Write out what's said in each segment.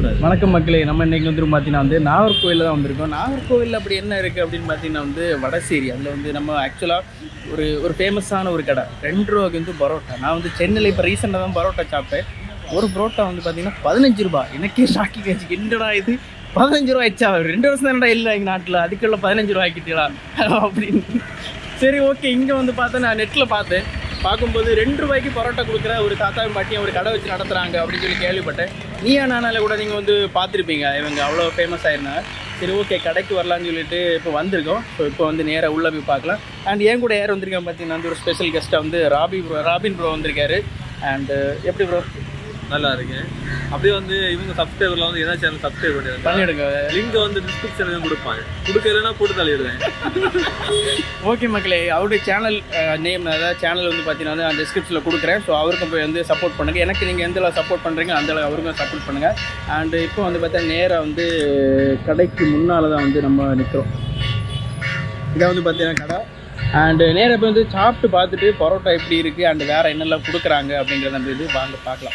வணக்கம் மக்களே நம்ம இன்னைக்கு வந்து பார்த்தீங்கன்னா வந்து நாகர்கோவிலில் தான் வந்திருக்கோம் நாகர்கோவிலில் அப்படி என்ன இருக்குது அப்படின்னு பார்த்தீங்கன்னா வந்து வடசேரி அதில் வந்து நம்ம ஆக்சுவலாக ஒரு ஒரு ஃபேமஸான ஒரு கடை ரெண்டு ரூபாய்க்கு வந்து பரோட்டா நான் வந்து சென்னையில் இப்போ ரீசெண்டாக தான் பரோட்டா சாப்பிட்டேன் ஒரு பரோட்டா வந்து பார்த்தீங்கன்னா பதினஞ்சு ரூபா எனக்கே ஷாக்கிங் ஆச்சு என்னடா இது பதினஞ்சு ரூபா ஆச்சா ரெண்டு வருஷம் தானடா இல்லை எங்கள் நாட்டில் அதுக்குள்ள பதினஞ்சு ரூபா ஆக்கிட்டீங்களா அப்படின்னு சரி ஓகே இங்கே வந்து பார்த்தா நான் நெட்டில் பார்த்தேன் பார்க்கும்போது ரெண்டு ரூபாய்க்கு பரோட்டா கொடுக்குற ஒரு தாத்தாவும் பாட்டியும் ஒரு கடை வச்சு நடத்துகிறாங்க அப்படின்னு சொல்லி கேள்விப்பட்டேன் நீயா நானால கூட நீங்கள் வந்து பார்த்துருப்பீங்க இவங்க அவ்வளோ ஃபேமஸ் ஆயிருந்தாங்க சரி ஓகே கடைக்கு வரலான்னு சொல்லிட்டு இப்போ வந்திருக்கோம் ஸோ இப்போ வந்து நேராக உள்ளே போய் பார்க்கலாம் அண்ட் ஏன் கூட யார் வந்திருக்காங்க பார்த்தீங்கன்னா வந்து ஒரு ஸ்பெஷல் கெஸ்ட்டாக வந்து ராபி ப்ரோ ராபின் ப்ரோ வந்திருக்காரு அண்டு எப்படி ப்ரோ நல்லா இருக்கு அப்படியே வந்து இவங்க சப்ஸ்கிரைபர்ல வந்து என்ன சேனல் சப்ஸ்கிரைப் பண்ணிடுங்க பண்ணிவிடுங்க லிங்க் வந்து டிஸ்கிரிப்ஷன்ல கொடுப்பாங்க கொடுக்கலன்னா போட்டு தள்ளிடுவேன் ஓகே மக்களே அவருடைய சேனல் நேம் அதாவது சேனல் வந்து பார்த்தீங்கன்னா வந்து நான் டிஸ்கிரிப்ஷனில் கொடுக்குறேன் ஸோ அவருக்கும் போய் வந்து சப்போர்ட் பண்ணுங்கள் எனக்கு நீங்கள் எந்த அளவு சப்போர்ட் பண்ணுறீங்க அந்த அளவு அவருக்கும் சப்போர்ட் பண்ணுங்கள் அண்டு இப்போ வந்து பார்த்தா நேராக வந்து கடைக்கு முன்னால் தான் வந்து நம்ம நிற்கிறோம் இதான் வந்து பார்த்தீங்கன்னா கடை அண்டு நேராக இப்போ வந்து சாப்பிட்டு பார்த்துட்டு பரோட்டா எப்படி இருக்குது அண்டு வேறு என்னெல்லாம் கொடுக்குறாங்க அப்படிங்கிறத நம்ம இது வாங்க பார்க்கலாம்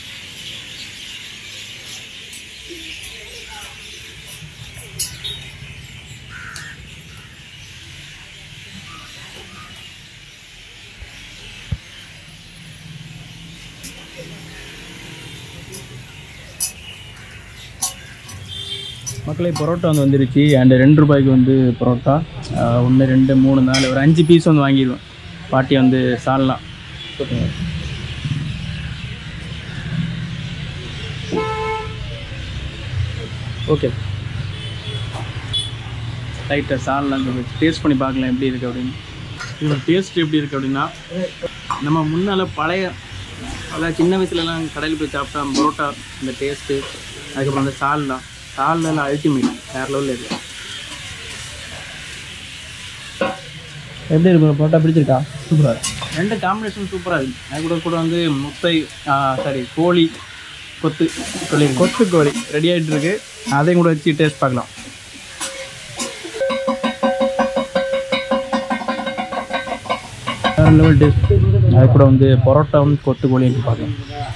மக்களே பரோட்டா வந்து வந்துருச்சு அண்ட் ரெண்டு ரூபாய்க்கு வந்து பரோட்டா ஒன்று ரெண்டு மூணு நாலு ஒரு அஞ்சு பீஸ் வந்து வாங்கிடுவேன் பாட்டி வந்து சால்லாம் ஓகே ரைட்டாக சால்லாம் டேஸ்ட் பண்ணி பார்க்கலாம் எப்படி இருக்குது அப்படின்னு இதோட டேஸ்ட் எப்படி இருக்குது அப்படின்னா நம்ம முன்னால் பழைய அதாவது சின்ன வயசுலலாம் கடையில் போய் சாப்பிட்டா பரோட்டா இந்த டேஸ்ட்டு அதுக்கப்புறம் அந்த சால்னா சால்லாம் அல்டிமேட் வேறு லெவலில் இருக்கு எப்படி இருக்கு பரோட்டா பிடிச்சிருக்கா சூப்பராக ரெண்டு காம்பினேஷன் சூப்பராக இருக்கு அது கூட கூட வந்து முட்டை சாரி கோழி கொத்து சொல்லி கொத்து கோழி ரெடி ஆகிட்டு இருக்கு அதையும் கூட வச்சு டேஸ்ட் பார்க்கலாம் வேறு லெவல் டேஸ்ட் அது கூட வந்து பரோட்டாவும் கொத்து கோழியும் பார்க்கலாம்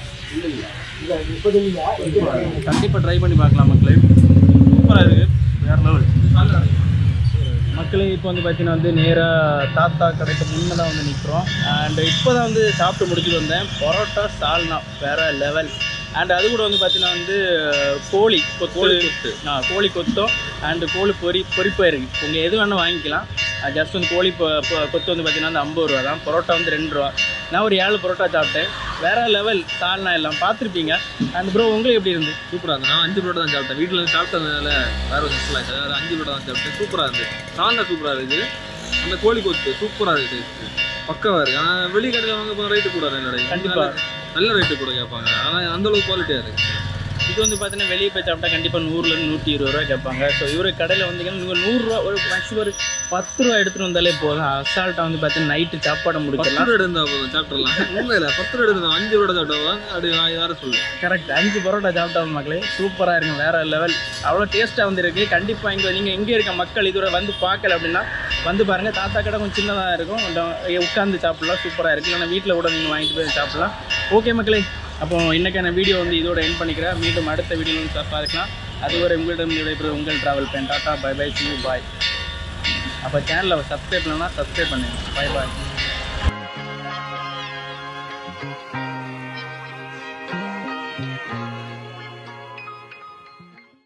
கண்டிப்பாக ட்ரை பண்ணி பார்க்கலாம் மக்களே சூப்பராக இருக்குது வேறு லெவல் மக்களே இப்போ வந்து பார்த்தீங்கன்னா வந்து நேராக தாத்தா கடைக்கு முன்னே தான் வந்து நிற்கிறோம் அண்ட் இப்போ தான் வந்து சாப்பிட்டு முடிச்சுட்டு வந்தேன் பரோட்டா சால்னா வேறு லெவல் அண்ட் அது கூட வந்து பார்த்தீங்கன்னா வந்து கோழி கொத்து கோழி கொத்து. ஆ கோழி கொத்தும் அண்டு கோழி பொரி பொரிப்பாக இருக்குது உங்கள் எது வேணால் வாங்கிக்கலாம் ஜஸ்ட் வந்து கோழி பொ- பொ- கொத்து வந்து பார்த்தீங்கன்னா வந்து ஐம்பது ரூபா தான் பரோட்டா வந்து ரெண்டு ரூபா நான் ஒரு ஏழு பரோட்டா சாப்பிட்டேன் வேற லெவல் சால்னா எல்லாம் பார்த்துருப்பீங்க அந்த ப்ரோ உங்களுக்கு எப்படி இருந்து சூப்பரா இருந்து நான் அஞ்சு பரோட்டா தான் சாப்பிட்டேன் வீட்டில் வந்து சாப்பிட்டதுனால வேற ஒரு சிம்பிள் ஆச்சு வேற அஞ்சு பரோட்டா தான் சாப்பிட்டேன் சூப்பரா இருந்து சாந்தா சூப்பரா இருக்கு அந்த கோழி கொத்து சூப்பரா இருக்கு பக்கவா இருக்கு ஆனால் வெளி கடையில் வாங்க போன ரேட்டு கூட இல்லை கண்டிப்பா. நல்ல ரேட்டு கூட கேட்பாங்க ஆனால் அந்த அளவுக்கு குவாலிட்டியா இருக்கு இது வந்து பார்த்தீங்கன்னா வெளியே போய் சாப்பிட்டா கண்டிப்பாக நூறுலேருந்து நூற்றி இருபது ரூபா கேட்பாங்க ஸோ இவர் கடையில் வந்தீங்கன்னா நீங்கள் நூறுரூவா ஒரு மேக்ஸிமம் ஒரு பத்து ரூபா எடுத்துகிட்டு வந்தாலே போதும் அசால்ட்டாக வந்து பார்த்தீங்கன்னா நைட்டு சாப்பாடை பத்து முடிக்கலாம் ரூபா இருந்தா போதும் சாப்பிடலாம் உண்மையில பத்து ரூபா எடுத்து அஞ்சு ரூபா சாப்பிடுவா அப்படி நான் யாரும் சொல்லுவேன் கரெக்ட் அஞ்சு பரோட்டா சாப்பிட்டா மக்களே சூப்பராக இருக்கும் வேற லெவல் அவ்வளோ டேஸ்ட்டாக வந்துருக்கு கண்டிப்பாக இங்கே நீங்கள் எங்கே இருக்க மக்கள் இதுவரை வந்து பார்க்கல அப்படின்னா வந்து பாருங்கள் தாத்தா கடை கொஞ்சம் சின்னதாக இருக்கும் கொஞ்சம் உட்காந்து சாப்பிடலாம் சூப்பராக இருக்குது இல்லைன்னா வீட்டில் கூட நீங்கள் வாங்கிட்டு போய் சாப்பிடலாம் ஓகே மக்களே அப்போ இன்றைக்கான வீடியோ வந்து இதோட என் பண்ணிக்கிறேன் மீண்டும் அடுத்த வீடியோவில் வந்து பார்க்கலாம் அதுவரை உங்களிடம் விடைபெறுவது உங்கள் travel fan tata bye bye see bye அப்போ சேனலை சப்ஸ்கிரைப் பண்ணலாம் சப்ஸ்கிரைப் பண்ணுங்க பை பாய்